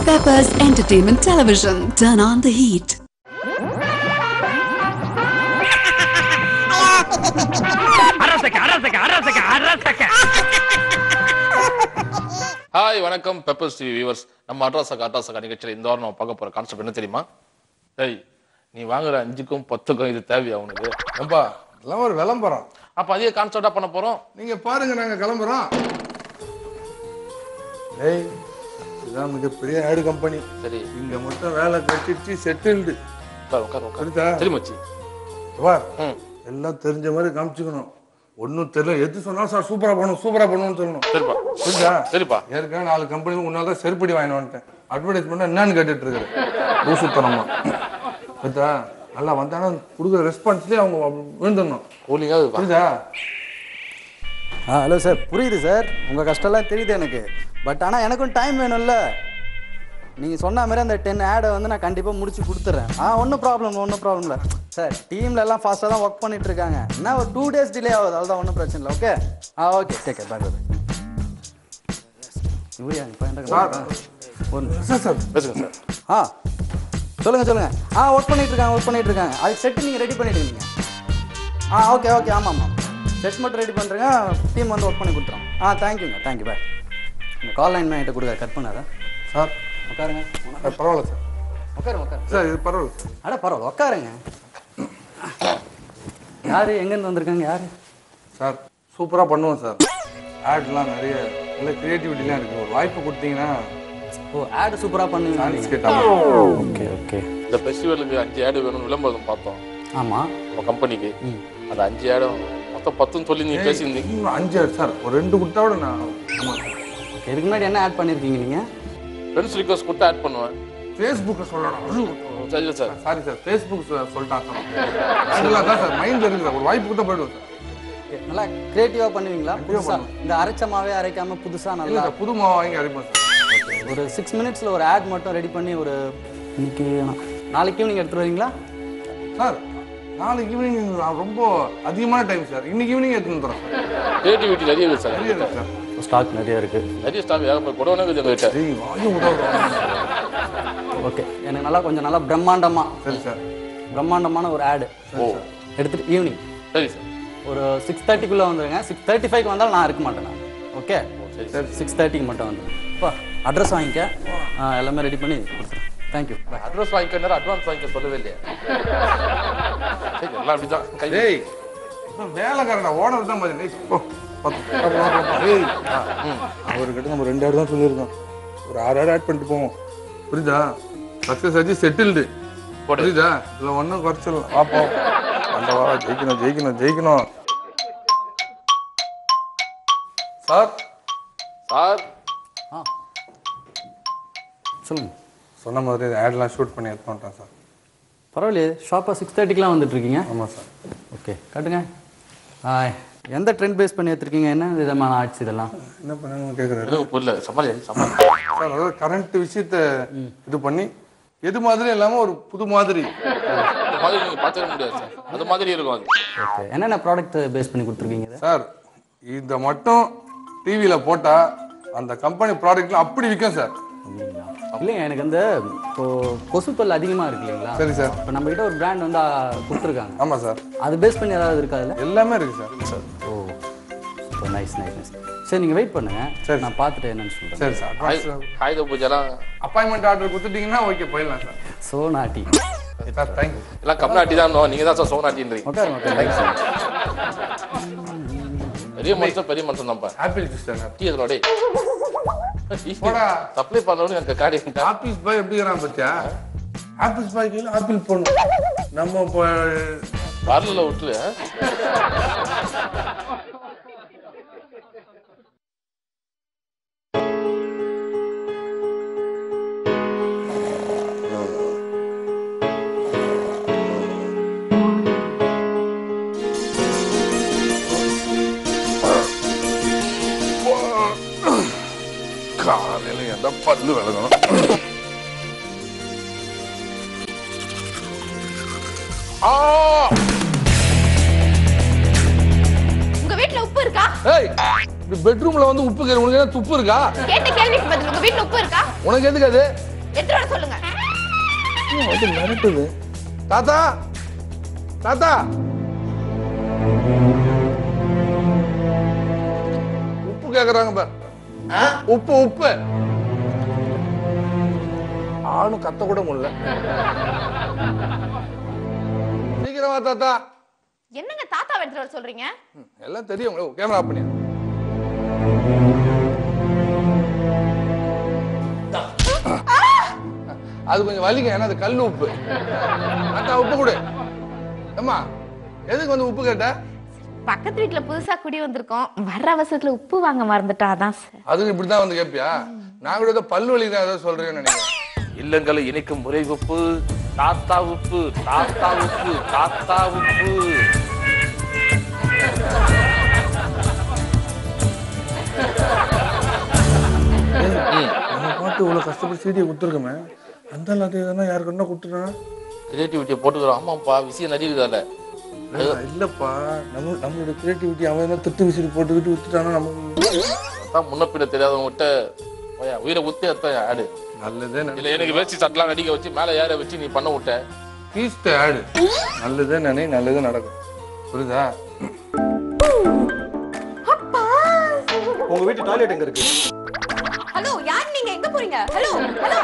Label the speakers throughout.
Speaker 1: Peppers Entertainment Television. Turn on the heat.
Speaker 2: அரசக்க அரசக்க அரசக்க அரசக்க
Speaker 3: ஹாய் வணக்கம் பெப்பர்ஸ் டிவி வியூவர்ஸ் நம்ம அட்ராசக்கா அட்ராசக்கா நிகழ்ச்சியில் இந்த வாரம் நம்ம பார்க்க போற கான்செப்ட் என்ன தெரியுமா டேய் நீ வாங்குற அஞ்சுக்கும் பத்துக்கும் இது தேவையா உனக்கு
Speaker 4: ஏம்பா இதெல்லாம் ஒரு விளம்பரம்
Speaker 3: அப்ப அதே கான்செப்டா பண்ண போறோம்
Speaker 4: நீங்க பாருங்க நாங்க கிளம்புறோம் ஏய் இதுதான் மிகப்பெரிய ஆடு கம்பெனி
Speaker 3: சரி
Speaker 4: இங்க மட்டும் வேலை கட்டிச்சு செட்டில்டு
Speaker 3: உட்கார் உட்கார் உட்கார்
Speaker 4: புரியுதா?
Speaker 3: சரி மச்சி
Speaker 4: பார்
Speaker 3: ம்
Speaker 4: எல்லாம் தெரிஞ்ச மாதிரி காமிச்சுக்கணும் ஒன்றும் தெரியல எது சொன்னாலும் சார் சூப்பரா பண்ணணும் சூப்பரா பண்ணணும்னு சொல்லணும்
Speaker 3: சரிப்பா
Speaker 4: புரியுதா
Speaker 3: சரிப்பா
Speaker 4: ஏற்கனவே நாலு கம்பெனி முன்னால தான் செருப்படி வாங்கிட்டு வந்துட்டேன் அட்வர்டைஸ்மெண்ட் என்னன்னு கேட்டுட்டு இருக்கிறேன் லூசுத்தனமா புரியுதா நல்லா வந்தானா கொடுக்குற ரெஸ்பான்ஸ்லேயே அவங்க விழுந்துடணும்
Speaker 3: கூலிங்கா இருக்குப்பா
Speaker 4: புரியுதா
Speaker 5: ஆ ஹலோ சார் புரியுது சார் உங்கள் கஷ்டம்லாம் தெரியுது எனக்கு பட் ஆனால் எனக்கும் டைம் வேணும்ல நீங்கள் சொன்ன மாதிரி அந்த டென் ஆடை வந்து நான் கண்டிப்பாக முடிச்சு கொடுத்துட்றேன் ஆ ஒன்றும் ப்ராப்ளம் ஒன்றும் ப்ராப்ளம் இல்லை சார் டீமில் எல்லாம் ஃபாஸ்ட்டாக தான் ஒர்க் பண்ணிட்டு இருக்காங்க என்ன ஒரு டூ டேஸ் டிலே ஆகுது அதுதான் ஒன்றும் பிரச்சனை இல்லை ஓகே ஆ okay take care bye bye இவரியா ஒன்று
Speaker 4: சார் சார்
Speaker 3: பேசுங்க சார்
Speaker 5: ஆ சொல்லுங்க சொல்லுங்க ஆ ஒர்க் பண்ணிட்டு இருக்காங்க ஒர்க் பண்ணிட்டு இருக்காங்க அது செட் நீங்கள் ரெடி பண்ணிட்டு இருக்கீங்க ஆ ஓகே ஓகே ஆமாம் ஆமாம் செட் மட்டும் ரெடி பண்ணுறேங்க டீம் வந்து ஒர்க் பண்ணி கொடுத்துறோம் ஆ தேங்க்யூங்க தேங்க்யூ பாய் இந்த கால் லைன் மேன்கிட்ட கொடுக்க கட் பண்ணாத
Speaker 4: சார்
Speaker 5: உட்காருங்க
Speaker 4: சார், பரவாயில்ல சார்
Speaker 5: உட்காருங்க உட்காரு
Speaker 4: சார் இது பரவாயில்ல சார்
Speaker 5: அட பரவாயில்ல உட்காருங்க யார் எங்கேருந்து வந்திருக்காங்க யார்
Speaker 4: சார் சூப்பராக பண்ணுவோம் சார் ஆட்லாம் நிறைய நல்ல கிரியேட்டிவிட்டிலாம் இருக்குது ஒரு வாய்ப்பு கொடுத்தீங்கன்னா
Speaker 5: ஓ ஆடு சூப்பராக
Speaker 4: சான்ஸ்
Speaker 5: பண்ணுவீங்க
Speaker 4: கேட்டாங்க
Speaker 5: ஓகே ஓகே
Speaker 3: இந்த ஃபெஸ்டிவலுக்கு அஞ்சு ஆடு வேணும்னு விளம்பரம் பார்த்தோம்
Speaker 5: ஆமாம்
Speaker 3: நம்ம கம்பெனிக்கு அந்த அஞ்சு ஆடும் மொத்தம் பத்துன்னு சொல்லி நீ பேசியிருந்தீங்க
Speaker 4: இன்னும் அஞ்சு ஆடு சார் ஒரு ரெண்டு கொடுத்தா விட நான் ஆமாம்
Speaker 5: ஓகே இதுக்கு முன்னாடி என்ன ஆட் பண்ணியிருக்கீங்க நீங்கள்
Speaker 3: ஃப்ரெண்ட்ஸ் ரிக்வஸ்ட் கொடுத்து ஆட் பண்ணுவேன்
Speaker 4: ஃபேஸ்புக்கில் சொல்லணும்
Speaker 3: சரி சார்
Speaker 4: சாரி சார் ஃபேஸ்புக் சொல்லிட்டான் சார் அதெல்லாம் தான் சார் மைண்டில் இருக்குது சார் ஒரு வாய்ப்பு கொடுத்தா போயிடுவோம் சார்
Speaker 5: Okay, நல்லா கிரியேட்டிவா பண்ணுவீங்களா புதுசா இந்த அரைச்ச மாவே அரைக்காம புதுசா
Speaker 4: இல்லை
Speaker 5: நல்லா
Speaker 4: சார் புது மாவு வாங்கி அரைப்போம் சார்
Speaker 5: ஒரு சிக்ஸ் மினிட்ஸ்ல ஒரு ஆட் மட்டும் ரெடி பண்ணி ஒரு இன்னைக்கு வேணாம். நாளைக்கு ஈவினிங் எடுத்துட்டு வரீங்களா
Speaker 4: சார் நாளைக்கு ஈவினிங் ரொம்ப அதிகமான டைம் சார் இன்னைக்கு ஈவினிங் எடுத்துன்னு வந்துடுறோம் சார்
Speaker 3: கிரியேட்டிவிட்டி நிறைய இருக்கு சார்
Speaker 4: நிறைய இருக்கு சார்
Speaker 5: ஸ்டாக் நிறைய இருக்கு
Speaker 3: நிறைய ஸ்டாஃப் ஏகப்பட்ட குடவனே இருக்குது எங்ககிட்ட
Speaker 4: சரி வாங்கி விடாது
Speaker 5: ஓகே எனக்கு நல்லா கொஞ்சம் நல்லா பிரம்மாண்டமா
Speaker 4: சரி சார்
Speaker 5: பிரம்மாண்டமான ஒரு ஆடு
Speaker 3: ஓ
Speaker 5: எடுத்துட்டு ஈவினிங்
Speaker 3: சரி சார்
Speaker 5: ஒரு சிக்ஸ் தேர்ட்டிக்குள்ள வந்துருங்க சிக்ஸ் தேர்ட்டி ஃபைவ் வந்தாலும் நான் இருக்க மாட்டேன் நான் ஓகே
Speaker 3: சரி
Speaker 5: சரி சிக்ஸ் தேர்ட்டிக்கு மட்டும் வந்துடும் அப்பா அட்ரஸ் வாங்கிக்க ஆ, எல்லாமே ரெடி பண்ணி கொடுத்துறேன் தேங்க்யூ
Speaker 3: அட்வான்ஸ் வாங்கிக்க நேரம் அட்வான்ஸ் வாங்கிக்க சொல்லவே இல்லையா சரி எல்லாம் அப்படிதான் கை
Speaker 4: டேய் இப்ப வேலைக்காரனா ஓனர் தான் மாதிரி டேய், போ, பத்து, பத்து, பத்து, பத்து. ஏய், ஆ, ம். அவர்கிட்ட நம்ம ரெண்டு ஆடு தான் சொல்லியிருக்கோம் ஒரு ஆறு ஆடு ஆட் பண்ணிட்டு போவோம் புரியுதா சக்ஸஸ் ஆச்சு செட்டில்டு புரியுதா இதுல ஒன்றும் குறைச்சல பார்ப்போம் அந்த வாரம் ஜெயிக்கணும் ஜெயிக்கணும் ஜெயிக்கணும் சார்
Speaker 3: சார்
Speaker 5: ஆ சொல்லுங்க
Speaker 4: சொன்ன மாதிரி ஆட்லாம் ஷூட் பண்ணி எடுத்து வந்துட்டேன் சார்
Speaker 5: பரவாயில்லையே ஷாப்பாக சிக்ஸ் தேர்ட்டிக்கெலாம் வந்துட்டு இருக்கீங்க
Speaker 4: ஆமாம் சார்
Speaker 5: ஓகே காட்டுங்க ஆ, எந்த ட்ரெண்ட் பேஸ் பண்ணி எடுத்துருக்கீங்க என்ன விதமான ஆர்ட்ஸ் இதெல்லாம்
Speaker 4: என்ன பண்ணணும்னு கேட்குறாரு
Speaker 3: எதுவும் புரியல சமாளி சமாளி
Speaker 4: சார் அதாவது கரண்ட் விஷயத்த இது பண்ணி எது மாதிரி இல்லாமல் ஒரு புது மாதிரி
Speaker 3: இந்த மாதிரி நீங்க பார்த்துக்க முடியாது சார் அது மாதிரி இருக்கும் அது
Speaker 5: ஓகே என்னென்ன ப்ராடக்ட் பேஸ் பண்ணி கொடுத்துருக்கீங்க இதை
Speaker 4: சார் இதை மட்டும் டிவியில் போட்டால் அந்த கம்பெனி ப்ராடக்ட்லாம் அப்படி விற்கும் சார்
Speaker 5: அப்படிங்களா இல்லைங்க எனக்கு அந்த இப்போ கொசுப்பல் அதிகமாக இருக்கு இல்லைங்களா
Speaker 4: சரி சார்
Speaker 5: இப்போ நம்மகிட்ட ஒரு பிராண்ட் வந்து ஆ, கொடுத்துருக்காங்க
Speaker 4: ஆமாம் சார்
Speaker 5: அது பேஸ் பண்ணி ஏதாவது இருக்கா அதில்
Speaker 4: எல்லாமே இருக்கு sir sir
Speaker 5: oh super nice nice nice சரி நீங்கள் வெயிட் பண்ணுங்க
Speaker 4: சரி.
Speaker 5: நான் பார்த்துட்டு என்னன்னு சொல்கிறேன்
Speaker 4: சரி சார் அட்வான்ஸ்
Speaker 3: ஆயுத பூஜைலாம்
Speaker 4: அப்பாயின்மெண்ட் ஆர்டர் கொடுத்துட்டீங்கன்னா ஓகே போயிடலாம் sir
Speaker 5: so naughty
Speaker 4: sir thank you
Speaker 3: எல்லாம் கம்நாட்டி தான் நீங்க தான் சார் சோனாட்டின்றீங்க
Speaker 5: உட்காரு உட்காரு
Speaker 3: பெரிய மனுஷன் பெரிய மனுஷன் தான்ப்பா
Speaker 4: ஆப்பிள் ஜூஸ் தானே
Speaker 3: டீ எதுனோட
Speaker 4: போடா.
Speaker 3: சப்ளை பண்ணவனு எனக்கு காடி
Speaker 4: ஆப்பிள் பாய் எப்படி இருக்கிறான் பத்தியா ஆப்பிள் பாய் கீழே ஆப்பிள் போடணும் நம்ம இப்போ
Speaker 3: வரல விட்டு
Speaker 4: காலையில் எந்த பல்லு விளக்கணும் ஆ
Speaker 6: உங்க வீட்ல உப்பு இருக்கா
Speaker 4: ஏய் இந்த பெட்ரூம்ல வந்து உப்பு கேள்வி உனக்கு என்ன துப்பு இருக்கா
Speaker 6: கேட்ட கேள்விக்கு பதில் உங்க வீட்ல உப்பு இருக்கா
Speaker 4: உனக்கு எதுக்கு அது
Speaker 6: எடுத்துட்டு வர சொல்லுங்க
Speaker 4: ஏன் வந்து மிரட்டுது தாத்தா தாத்தா உப்பு கேக்குறாங்க பார் உப்பு உப்பு ஆணும் கத்த கூட முடியல சீக்கிரமா தாத்தா
Speaker 6: என்னங்க தாத்தாவை எடுத்துட்டு வர சொல்றீங்க
Speaker 4: ம், எல்லாம் தெரியும் உங்களுக்கு கேமரா ஆஃப் பண்ணியா அது கொஞ்சம் வலிங்க ஏன்னா அது கல் உப்பு அத்தா உப்பு கொடு அம்மா எதுக்கு வந்து உப்பு கேட்ட
Speaker 6: பக்கத்து வீட்ல புதுசா குடி வந்திருக்கோம் வர்ற அவசரத்துல உப்பு வாங்க மறந்துட்டா அதான் சார்
Speaker 4: அதுக்கு இப்படிதான் வந்து கேட்பியா நான் கூட ஏதோ பல்லு வலி தான் ஏதோ சொல்றேன்னு நினைக்கிறேன்
Speaker 3: இல்லங்களை இணைக்கும் முறை உப்பு தாத்தா உப்பு தாத்தா உப்பு தாத்தா உப்பு
Speaker 4: நம்ம பாட்டு இவ்வளவு கஷ்டப்பட்டு சீடியை கொடுத்துருக்கோமே அந்த அது எதனா யாருக்கு என்ன கொடுத்துட்டானா
Speaker 3: கிரியேட்டிவிட்டியை போட்டுக்கிறோம் ஆமாப்பா விஷயம் நடிக்குதால
Speaker 4: இல்லப்பா நம்ம நம்மளோட கிரியேட்டிவிட்டி அவன் என்ன திட்டு விசிறி போட்டுக்கிட்டு விட்டுட்டானா நமக்கு
Speaker 3: அதான் முன்ன பின்ன தெரியாதவங்ககிட்ட போயா, உயிரை குத்தி அத்தான் ஆடு
Speaker 4: நல்லதே
Speaker 3: இல்ல எனக்கு வேஷ்டி சட்டெல்லாம் நடிக்க வச்சு மேல ஏற வச்சு நீ பண்ண விட்ட
Speaker 4: பீஸ்ட ஆடு நல்லதே நினை நல்லதே நடக்கும் புரியுதா
Speaker 5: உங்க வீட்டு டாய்லெட் எங்க இருக்கு
Speaker 6: ஹலோ யார் நீங்க எங்க போறீங்க ஹலோ ஹலோ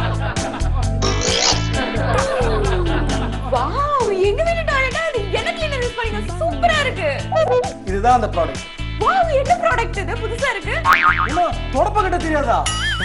Speaker 6: வாவ் எங்க வீட்டு டாய்லெட் அது என்ன கிளீனர் யூஸ் பண்ணீங்க சூப்பரா இருக்கு
Speaker 5: இதுதான் அந்த ப்ராடக்ட்
Speaker 6: வாவ் என்ன ப்ராடக்ட் இது புதுசா இருக்கு
Speaker 5: இன்னும் தொடப்ப கிட்ட தெரியாதா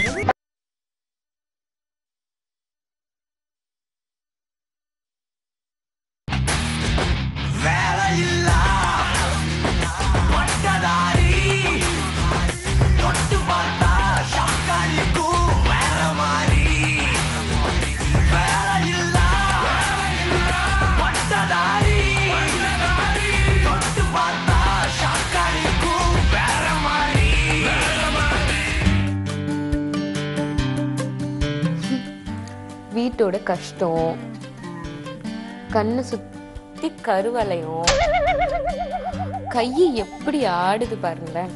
Speaker 7: வீட்டோட கஷ்டம் கண்ணு சுத்தி கருவலையும் கை எப்படி ஆடுது பாருங்களேன்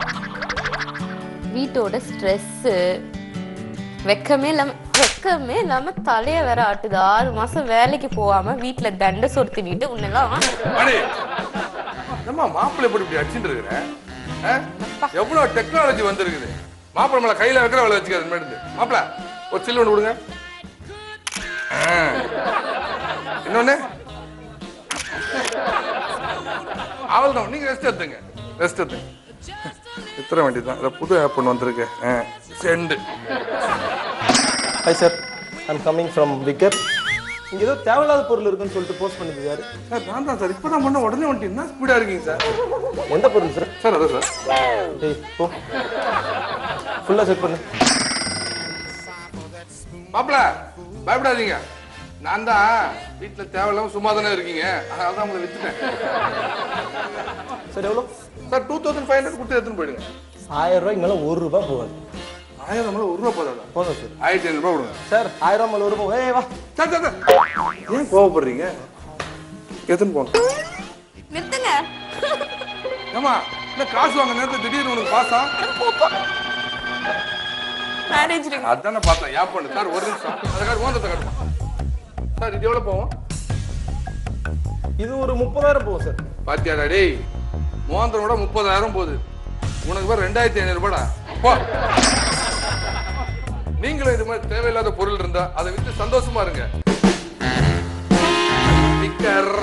Speaker 7: வீட்டோட ஸ்ட்ரெஸ்ஸு வெக்கமே இல்லாம வெக்கமே இல்லாம தலைய வேற ஆட்டுது ஆறு மாசம் வேலைக்கு போகாம வீட்டுல தண்டை சோறு தின்னிட்டு உன்னெல்லாம்
Speaker 4: அடே நம்ம மாப்பிள்ளை எப்படி இப்படி அடிச்சுட்டு இருக்கிறேன் எவ்வளவு டெக்னாலஜி வந்திருக்குது மாப்பிள்ளை மேல கையில வைக்கிற வேலை வச்சுக்காது மேடம் மாப்பிள்ள ஒரு சில்லு ஒன்று கொடுங்க ஆ. இன்னொன்னு அவள் தான் நீங்க ரெஸ்ட் எடுத்துங்க ரெஸ்ட் எடுத்துங்க எத்தனை வேண்டியதுதான் இதில் புது ஆப் ஒன்று வந்திருக்கு செண்டு
Speaker 8: hi sir I'm coming from விக்கர் இங்கே ஏதோ தேவையில்லாத பொருள் இருக்குன்னு சொல்லிட்டு போஸ்ட் பண்ணிருக்காரு
Speaker 4: சார் நான் தான் சார் இப்போ தான் பண்ண உடனே வந்துட்டு என்ன ஸ்பீடாக இருக்கீங்க சார்
Speaker 8: எந்த பொருள் சார்
Speaker 4: சார் அதான் சார்
Speaker 8: டேய் போ ஃபுல்லாக செக் பண்ணு
Speaker 4: மாப்பிள பயப்படாதீங்க நான் தான் வீட்டில் தேவையில்லாம சும்மா தானே இருக்கீங்க அதனால தான் உங்களை வித்துட்டேன்
Speaker 8: சார் எவ்வளோ
Speaker 4: sir two thousand five hundred கொடுத்து எடுத்துன்னு போயிடுங்க
Speaker 8: ஆயிரம் ரூபாய்க்கு மேலே ஒரு ரூபாய் போகாது
Speaker 4: ஆயிரம் மேலே ஒரு ரூபா போதாதா
Speaker 8: போதும் சார்
Speaker 4: ஆயிரத்தி ஐநூறுபா கொடுங்க
Speaker 8: சார் ஆயிரம் மேலே ஒரு ரூபாய் ஏய் வா
Speaker 4: சார் சார் சார் ஏன் கோவப்படுறீங்க எடுத்துன்னு போங்க
Speaker 6: நிறுத்துங்க
Speaker 4: ஏமா இல்லை காசு வாங்க நேரத்தில் திடீர்னு உனக்கு பாசா
Speaker 6: மேரேஜ்
Speaker 4: அதானே பார்த்தேன் ஏன் பண்ணு சார் ஒரு நிமிஷம் அதுக்காக ஓந்தத்தை காட்டுமா சார் இது எவ்வளோ போவோம்
Speaker 8: இது ஒரு முப்பதாயிரம் போகும் சார்
Speaker 4: பாத்தியாடா டேய் மோந்திரம் விட முப்பதாயிரம் போகுது உனக்கு பேர் ரெண்டாயிரத்தி ஐநூறுபாடா போ நீங்களும் இது மாதிரி தேவையில்லாத பொருள் இருந்தா அதை வித்து சந்தோஷமா இருங்க விக்கர்.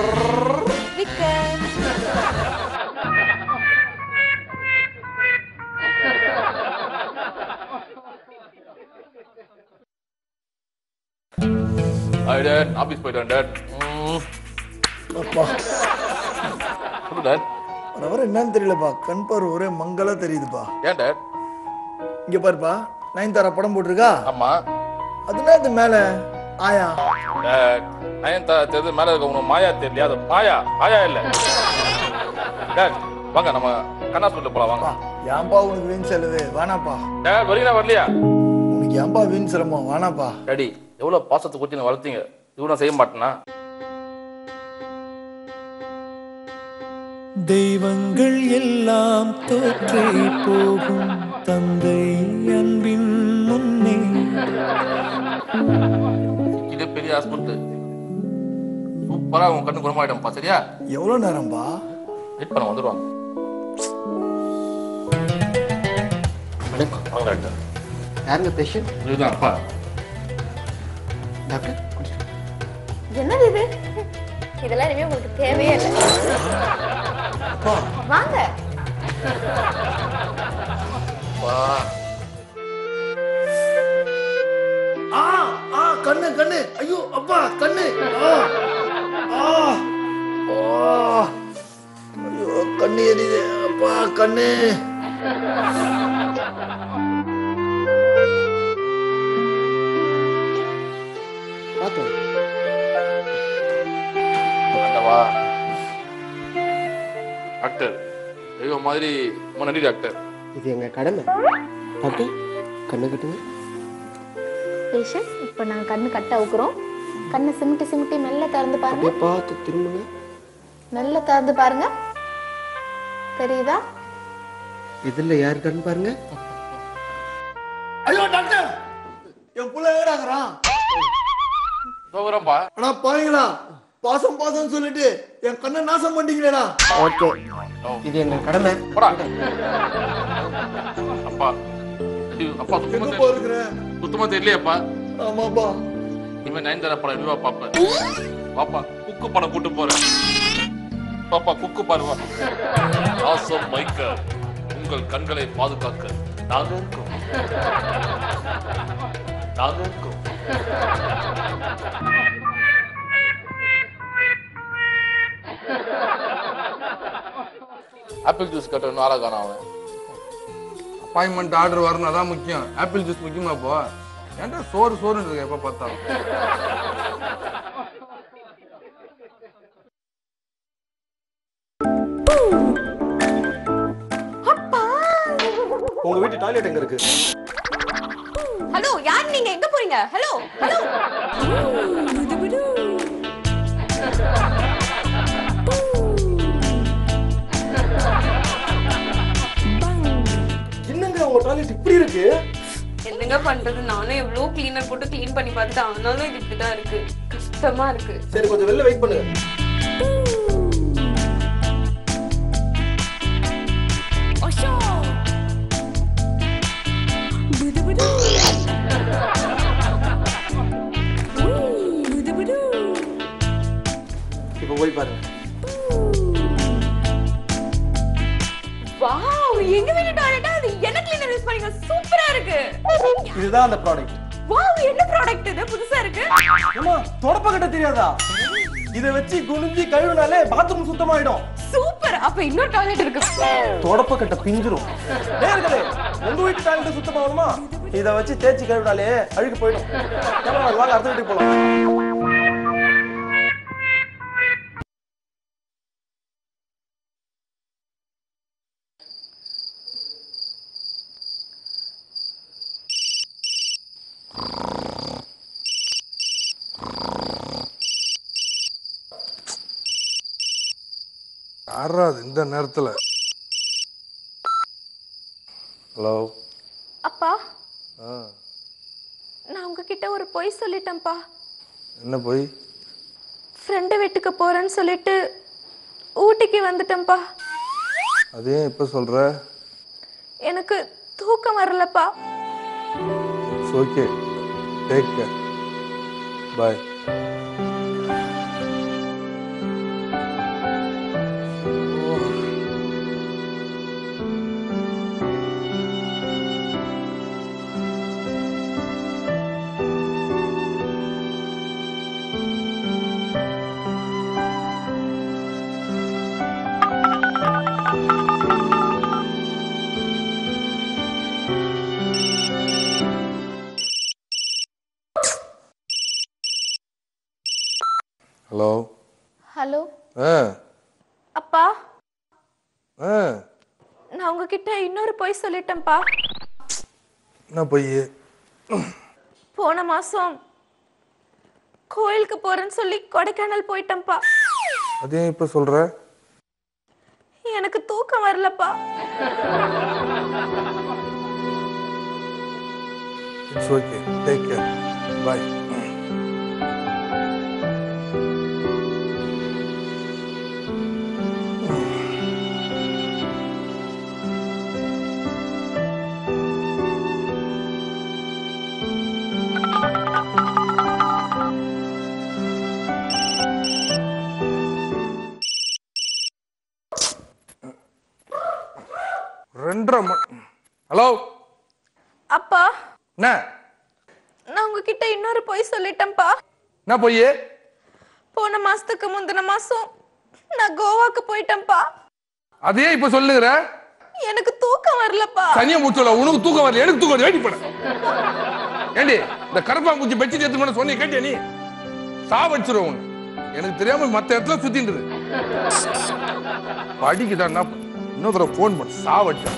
Speaker 3: ஹாய் டேட் ஆபீஸ் போயிட்டு டேட்
Speaker 9: அப்பா
Speaker 3: சொல்லு டேட்
Speaker 9: வர வர என்னன்னு தெரியலப்பா கண் பார்வை ஒரே மங்கலா தெரியுதுப்பா
Speaker 3: ஏன் டேட்
Speaker 9: இங்க பாருப்பா நயன்தாரா படம் போட்டிருக்கா
Speaker 3: ஆமா
Speaker 9: அதுனா இது மேல ஆயா
Speaker 3: டேட் நயன்தாரா தெரிஞ்சு மேல இருக்க உனக்கு மாயா தெரியலையா அது மாயா ஆயா இல்ல டேட் வாங்க நம்ம கண்ணா சொல்லிட்டு போலாம் வாங்க
Speaker 9: ஏன்பா உனக்கு வீண் செலவு வேணாப்பா
Speaker 3: டேட் வரீங்களா வரலையா
Speaker 9: உனக்கு ஏன்பா வீண் சிரமம் வேணாப்பா
Speaker 3: டாடி எவ்வளவு பாசத்தை கொட்டி நான் வளர்த்தீங்க இது நான் செய்ய மாட்டேனா
Speaker 10: தெய்வங்கள் எல்லாம் தோற்றே போகும் தந்தை அன்பின் முன்னே
Speaker 3: பெரிய ஹாஸ்பிட்டல் சூப்பரா உன் கண்ணு குணமாயிட்டோம்ப்பா சரியா
Speaker 9: எவ்வளோ நேரம்பா
Speaker 3: வெயிட் பண்ண வந்துருவாங்க வாங்க டாக்டர்
Speaker 11: யாருங்க பேஷண்ட்
Speaker 3: இதுதான் அப்பா
Speaker 11: டாக்டர்
Speaker 7: என்னது இது இதெல்லாம் இனிமே உங்களுக்கு தேவையே இல்லை வாங்க
Speaker 3: வா
Speaker 9: ஆ ஆ கண்ணு கண்ணு ஐயோ அப்பா கண்ணு ஆ ஆ ஆ. ஐயோ கண்ணு எரியுது அப்பா கண்ணு
Speaker 11: பார்த்தோம்
Speaker 3: ஆண்டவா டாக்டர் தெய்வம் மாதிரி ரொம்ப நன்றி டாக்டர்
Speaker 11: இது எங்க கடமை டாக்டர் கண்ணை கட்டுங்க
Speaker 6: பேஷண்ட் இப்போ நாங்கள் கண்ணு கட்ட அவுக்குறோம் கண்ணை சிமிட்டி சிமிட்டி மெல்ல திறந்து பாருங்க
Speaker 11: அப்படியே பார்த்து திரும்புங்க
Speaker 6: மெல்ல திறந்து பாருங்க தெரியுதா
Speaker 11: இதுல யாரு கண் பாருங்க
Speaker 9: ஐயோ டாக்டர் என் புள்ள ஏறாங்கிறான்
Speaker 3: போகிறோம்ப்பா
Speaker 9: அடா பாருங்களா பாசம் பாசம் சொல்லிட்டு என் கண்ணை நாசம் பண்ணிக்கிறேடா
Speaker 11: ஓகே இது எங்க கடமை
Speaker 3: போடா அப்பா ஐயோ, அப்பா சுத்தமா
Speaker 9: எங்கப்பா
Speaker 3: தெரியல.
Speaker 9: இருக்கிற
Speaker 3: சுத்தமா தெரியலையப்பா
Speaker 9: ஆமாப்பா
Speaker 3: இனிமே நயன்தாரா படம் விவா பாப்பேன் பாப்பா குக்கு படம் கூட்டு போறேன் பாப்பா குக்கு பாருவா ஆசம் மைக்கர் உங்கள் கண்களை பாதுகாக்க நாங்க இருக்கோம் நாங்க இருக்கோம் ஆப்பிள் ஜூஸ் கட்டணும் ஆளா காணோம் அவன்
Speaker 4: அப்பாயின்மெண்ட் ஆர்டர் வரணும் அதான் முக்கியம் ஆப்பிள் ஜூஸ் முக்கியமா இப்போ ஏன்டா சோறு சோறுன்னு இருக்கு எப்ப பார்த்தாலும்
Speaker 8: உங்க வீட்டு டாய்லெட் எங்க இருக்கு
Speaker 7: ஹலோ யார் நீங்க எங்க போறீங்க ஹலோ ஹலோ
Speaker 8: என்னங்க உங்க டாய்லெட் இப்படி இருக்கு
Speaker 7: என்னங்க பண்றது நானும் எவ்வளவு கிளீனர் போட்டு க்ளீன் பண்ணி பார்த்துட்டு ஆனாலும் இது இப்படிதான் இருக்கு கஷ்டமா இருக்கு
Speaker 8: சரி கொஞ்சம் வெளில வெயிட் பண்ணுங்க இப்ப போய் பாருங்க
Speaker 7: வாவ் எங்க வீட்டு டாய்லெட்டா அது என்ன கிளீனர் யூஸ் பண்ணீங்க சூப்பரா இருக்கு
Speaker 8: இதுதான் அந்த ப்ராடக்ட்
Speaker 7: வாவ் என்ன ப்ராடக்ட் இது புதுசா இருக்கு
Speaker 8: ஏமா தொடப்ப கட்ட தெரியாதா இத வச்சு குனிஞ்சு கழுவினாலே பாத்ரூம் சுத்தமாயிடும்
Speaker 7: சூப்பர் அப்ப இன்னொரு டாய்லெட் இருக்கு
Speaker 8: தொடப்ப கட்ட பிஞ்சிரும் நேர்களே உங்க வீட்டு டாய்லெட் சுத்தமாகணுமா இத வச்சு தேய்ச்சி கழுவினாலே அழுக்கு போயிடும் கேமரா வாங்க அடுத்த வீட்டுக்கு போலாம்
Speaker 4: யாரா அது இந்த நேரத்துல ஹலோ
Speaker 6: அப்பா நான் உங்ககிட்ட ஒரு பொய் சொல்லிட்டேன்ப்பா
Speaker 4: என்ன போய்
Speaker 6: ஃப்ரெண்டு வீட்டுக்கு போறேன்னு சொல்லிட்டு ஊட்டிக்கு வந்துட்டேன்ப்பா
Speaker 4: அதே இப்ப சொல்ற
Speaker 6: எனக்கு தூக்கம் வரலப்பா
Speaker 4: it's okay take care bye hello
Speaker 6: hello
Speaker 4: ஆ
Speaker 6: அப்பா
Speaker 4: ஆ
Speaker 6: நான் உங்ககிட்ட இன்னொரு பொய் சொல்லிட்டேன்ப்பா
Speaker 4: என்ன போய்
Speaker 6: போன மாசம் கோயிலுக்கு போறேன்னு சொல்லி கொடைக்கானல் போயிட்டேன்ப்பா
Speaker 4: அதே இப்ப சொல்ற
Speaker 6: எனக்கு தூக்கம் வரலப்பா
Speaker 4: it's okay take care bye hello
Speaker 7: அப்பா
Speaker 4: என்ன
Speaker 7: நான் உங்ககிட்ட இன்னொரு பொய் சொல்லிட்டேன்ப்பா
Speaker 4: என்ன போய்
Speaker 7: போன மாசத்துக்கு முந்தின மாசம் நான் கோவாக்கு போயிட்டேன்ப்பா
Speaker 4: அதையே இப்ப சொல்லுகிற
Speaker 7: எனக்கு தூக்கம் வரலப்பா
Speaker 4: சனிய மூச்சோல உனக்கு தூக்கம் வரல எனக்கு தூக்கம் வரல வெயிட் பண்ண ஏண்டி இந்த கரப்பாம்பூச்சி பெட்ஷீட் எடுத்து பண்ண சொன்னி கேட்டியா நீ சாவடிச்சிரும் உன்னை எனக்கு தெரியாம மத்த இடத்துல சுத்தின்றது படிக்குதான் இன்னொரு தடவை ஃபோன் பண்ண சாவடிச்சா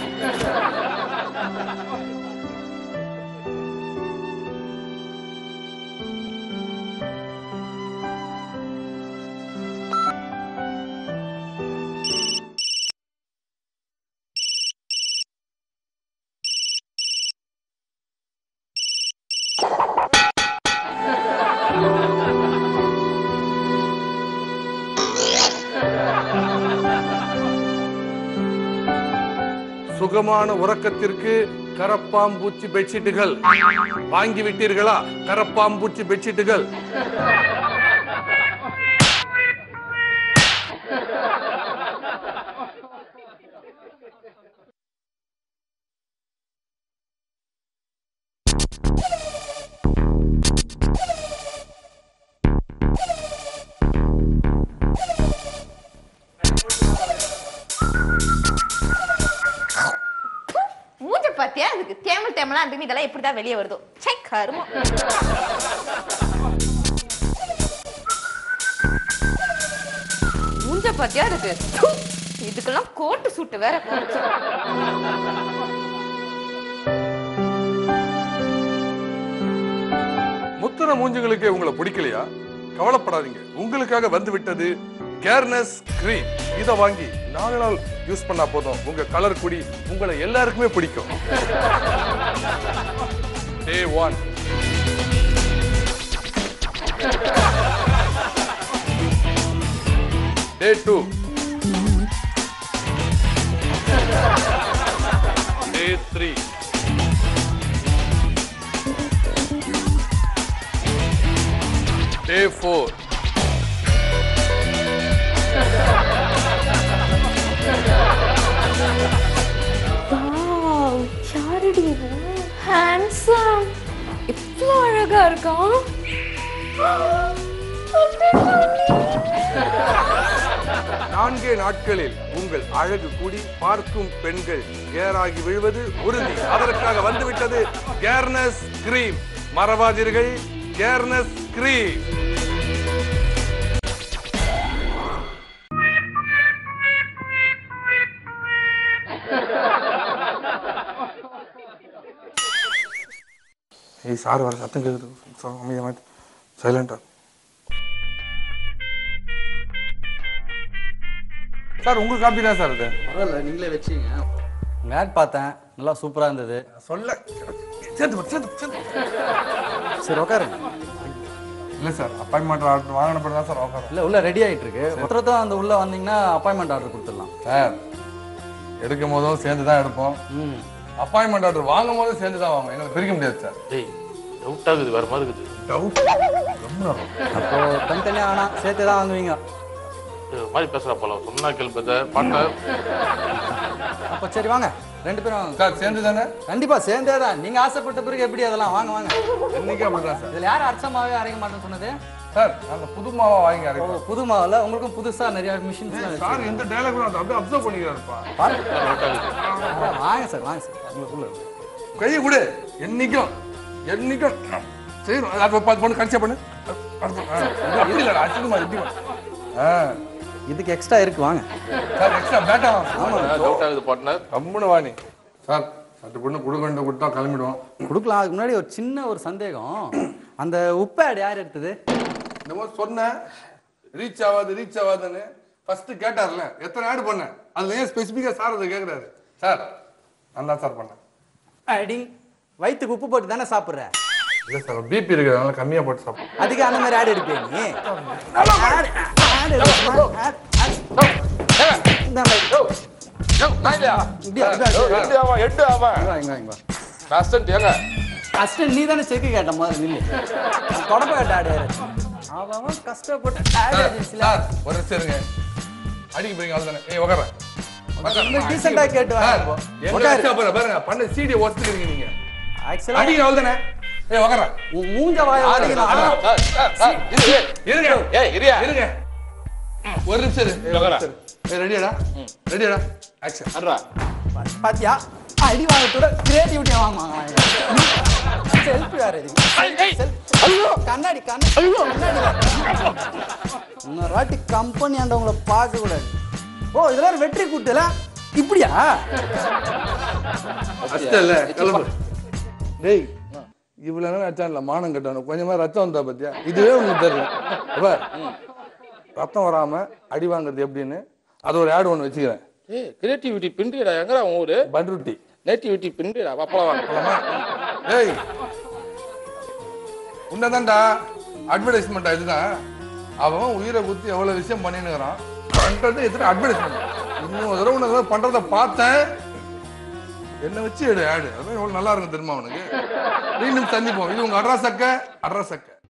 Speaker 4: சுகமான உறக்கத்திற்கு கரப்பாம்பூச்சி பெட்ஷீட்டுகள் வாங்கி விட்டீர்களா கரப்பாம்பூச்சி பெட்ஷீட்டுகள்
Speaker 7: மூஞ்ச பாத்தியா அதுக்கு தேமல் தேமலா இருக்கு இதெல்லாம் எப்படிதான் வெளியே வருதோ சை கருமம் மூஞ்ச பாத்தியா இருக்கு ப்பு. இதுக்கெல்லாம் கோட்டு சூட்டு வேற போடுச்சு.
Speaker 4: முத்தன மூஞ்சுகளுக்கு உங்களை பிடிக்கலையா கவலைப்படாதீங்க உங்களுக்காக வந்து விட்டது கேர்னஸ் கிரீம் இதை வாங்கி நாலு நாள் யூஸ் பண்ணா போதும் உங்க கலர் குடி உங்களை எல்லாருக்குமே பிடிக்கும் day one day two day three day four
Speaker 7: wow, யாரடி ஹேண்ட்ஸம் இவ்வளோ அழகா இருக்கான்
Speaker 4: நான்கே நாட்களில் உங்கள் அழகு கூடி பார்க்கும் பெண்கள் கேராகி விழுவது உறுதி அதற்காக வந்துவிட்டது கேர்னஸ் கிரீம் மறவாதீர்கள் கேர்னஸ் கிரீம் ஏய் சார் வர சத்தம் கேக்குது அமைதியா சைலண்டா சார் உங்க காப்பி தான் சார் இது
Speaker 5: பரவாயில்ல நீங்களே வச்சுங்க உங்கள் ஆட் பார்த்தேன் நல்லா சூப்பராக இருந்தது
Speaker 4: சொல்ல சேர்த்து போ, சேர்த்து போ, சேர்த்து போ.
Speaker 5: சரி உட்காருங்க
Speaker 4: இல்ல சார் அப்பாயின்மெண்ட் ஆர்டர் வாங்கின பிறகு தான் சார் உட்காரும்
Speaker 5: இல்லை உள்ள ரெடி ஆயிட்டு இருக்கு ஒருத்தர் தான் அந்த உள்ள வந்தீங்கன்னா அப்பாயின்மெண்ட் ஆர்டர் கொடுத்துடலாம்
Speaker 4: சார் எடுக்கும் போதும் சேர்ந்து தான் எடுப்போம்
Speaker 5: ம்
Speaker 4: அப்பாயின்மெண்ட் ஆர்டர் வாங்கும் போதும் சேர்ந்து தான் வாங்குவோம் எங்களுக்கு பிரிக்க முடியாது சார்
Speaker 3: டேய் டவுட் ஆகுது வேற மாதிரி இருக்குது
Speaker 4: டவுட்
Speaker 5: அப்போ தனித்தனியாக வேணாம் சேர்த்து தான் வாங்குவீங்க
Speaker 3: இது மாதிரி பேசுறா போல சொன்னா கேள் பெத்த பாட்ட
Speaker 5: அப்போ சரி வாங்க ரெண்டு பேரும் வாங்க
Speaker 4: சார் சேர்ந்து தானே
Speaker 5: கண்டிப்பா சேர்ந்தே தான் நீங்க ஆசைப்பட்ட பிறகு எப்படி அதெல்லாம் வாங்க வாங்க
Speaker 4: இன்னைக்கு அப்படிதான் சார்
Speaker 5: இதுல யார் அர்ச்சமாவே அரைக்க மாட்டேன்னு சொன்னது
Speaker 4: சார் நாங்க புது மாவா வாங்கி
Speaker 5: ஓ,
Speaker 4: அரைப்போம்
Speaker 5: புது மாவுல உங்களுக்கும் புதுசா நிறைய மிஷின்ஸ்
Speaker 4: சார் எந்த டைலாக் அப்படியே அப்சர்வ் பண்ணிக்கிறாருப்பா
Speaker 5: வாங்க சார் வாங்க சார் உங்களுக்குள்ள இருக்கு.
Speaker 4: கையை கொடு என்னைக்கும் என்னைக்கும் சரி அது பார்த்து பண்ணு கடைசியா பண்ணு அது பண்ணு. ஆ, இது அப்படி இல்லடா அச்சுமா இப்படி பண்ணு. ஆ
Speaker 5: இதுக்கு எக்ஸ்ட்ரா இருக்கு வாங்க
Speaker 4: சார் எக்ஸ்ட்ரா பேட்டா
Speaker 3: டவுட் ஆகுது பார்ட்னர்
Speaker 4: கம்முன்னு வாணி சார் சட்டு பொண்ணு கொடுக்க கொடுத்தா கிளம்பிடுவோம்
Speaker 5: கொடுக்கலாம் அதுக்கு முன்னாடி ஒரு சின்ன ஒரு சந்தேகம் அந்த உப்பேட் யார் எடுத்தது
Speaker 4: இந்த மாதிரி சொன்னேன் ரீச் ஆகாது ரீச் ஆகாதுன்னு ஃபர்ஸ்ட் கேட்டார்ல எத்தனை ஆட் பண்ணேன் அதுல ஏன் ஸ்பெசிஃபிக்கா சார் அதை கேட்குறாரு சார் நான் தான் சார் பண்ணேன்
Speaker 5: அடி வயிற்றுக்கு உப்பு போட்டு தானே சாப்பிட்ற
Speaker 4: இல்லை சார் பிபி இருக்கிறதுனால கம்மியா போட்டு சாப்பிடும்
Speaker 5: அதுக்கு அந்த மாதிரி ஆட் எடுப்பீங்க நீ Ad- ad எடுக்கணுமா? Ad- ad- இந்த மாதிரி. இப்படியா, இப்படியா, இப்படியா. இங்க வா, இங்க வா, இங்க வா.
Speaker 3: ஏங்க
Speaker 5: அசிஸ்டன்ட் நீ தானே செக்கு கேட்ட மாதிரி நில்லு தொடப்ப கேட்ட ஆடு அவன் அவன் கஷ்டப்பட்டு ஆடு
Speaker 4: சார்
Speaker 5: ஏஜென்சில
Speaker 4: சார் ஒரு நிமிஷம் இருங்க அடிக்க போறீங்க அவ்வளோ தானே ஏய் உட்கார
Speaker 5: டீசெண்டா கேட்டு வாங்க bro.
Speaker 4: எங்க
Speaker 5: உட்காரு.
Speaker 4: அடிச்சா பாரு, பாருங்க பண்ண சீடியை ஒத்துக்கிறீங்க நீங்க
Speaker 5: ஆக்சுவலா
Speaker 4: அடிங்க அவ்வளவுதானே ஏய் உக்காரா
Speaker 5: உன் மூஞ்ச வாய உடைக்கணும்.
Speaker 4: இருங்க
Speaker 3: ஏய் இரியா
Speaker 4: இருங்க ஒரு நிமிஷம் இரு. ஏய், ஒரு நிமிஷம் இரு. ஏய் ரெடியாடா ரெடியாடா ஆக்ஷன்
Speaker 3: அட்ரா
Speaker 5: பாத்தியா அடி வாங்கத்தோட கிரியேட்டிவிட்டியா வாங்குவாங்க செல்ஃபி வேற இது ஐயோ கண்ணாடி கண்ணாடி கண்ணாடி இன்னொரு வாட்டி கம்பெனி ஆண்டவங்கள பார்க்க கூடாது ஓ இதெல்லாம் ஒரு வெற்றி கூட்டல இப்படியா
Speaker 4: அஷ்டல்ல கிளம்பு டேய் இவ்வளவு நேரம் அச்சான்ல மானம் கட்டணும் கொஞ்சமா ரத்தம் வந்தா பாத்தியா இதுவே உனக்கு தெரியல அப்ப ரத்தம் வராம அடி வாங்குறது எப்படின்னு அது ஒரு ஆடு ஒண்ணு வச்சுக்கிறேன்
Speaker 3: ஏய் கிரியேட்டிவிட்டி பின்றிடா எங்கடா உன் ஊரு
Speaker 4: பண்ருட்டி
Speaker 3: நேட்டிவிட்டி பின்றிடா வப்பலாம் வாங்க
Speaker 4: போலாமா ஏய் உன்னதான்டா அட்வர்டைஸ்மெண்ட் இதுதான் அவன் உயிரை குத்தி எவ்வளவு விஷயம் பண்ணினுக்கிறான் பண்றது எத்தனை அட்வர்டைஸ்மெண்ட் இன்னும் ஒரு தடவை உனக்கு பண்றத பார்த்தேன் என்ன வச்சு எடு ஆடு அதான் எவ்வளவு நல்லா இருக்கும் தெரியுமா அவனுக்கு மீண்டும் சந்திப்போம் இது உங்க அட்ரா சக்க அட்ரா சக்க